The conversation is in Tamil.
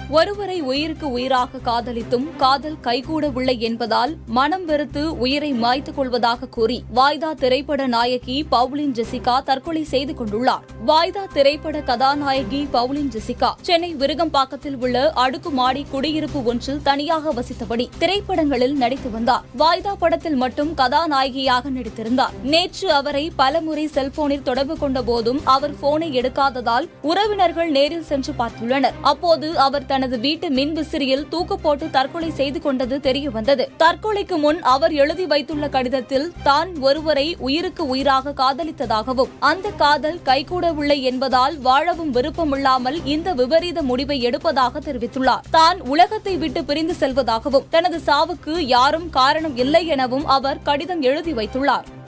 ஒருவரை உயிருக்கு உயிராக காதலித்தும் காதல் கைகூடவில்லை என்பதால் மனம் வெறுத்து உயிரை மாய்த்துக் கொள்வதாக கூறி வாய்தா திரைப்பட நாயகி பவுலின் ஜெசிகா தற்கொலை செய்து கொண்டுள்ளார் வாய்தா திரைப்பட கதாநாயகி பவுலின் ஜெசிகா சென்னை விருகம்பாக்கத்தில் உள்ள அடுக்குமாடி குடியிருப்பு ஒன்றில் தனியாக வசித்தபடி திரைப்படங்களில் நடித்து வந்தார் வாய்தா படத்தில் மட்டும் கதாநாயகியாக நடித்திருந்தார் நேற்று அவரை பலமுறை செல்போனில் தொடர்பு கொண்ட போதும் அவர் போனை எடுக்காததால் உறவினர்கள் நேரில் சென்று பார்த்துள்ளனர் அப்போது அவர் தனது வீட்டு மின் விசிறியில் தூக்கு போட்டு தற்கொலை செய்து கொண்டது தெரிய வந்தது தற்கொலைக்கு முன் அவர் எழுதி வைத்துள்ள கடிதத்தில் தான் ஒருவரை உயிருக்கு உயிராக காதலித்ததாகவும் அந்த காதல் கைகூடவில்லை என்பதால் வாழவும் விருப்பமில்லாமல் இந்த விபரீத முடிவை எடுப்பதாக தெரிவித்துள்ளார் தான் உலகத்தை விட்டு பிரிந்து செல்வதாகவும் தனது சாவுக்கு யாரும் காரணம் இல்லை எனவும் அவர் கடிதம் எழுதி வைத்துள்ளார்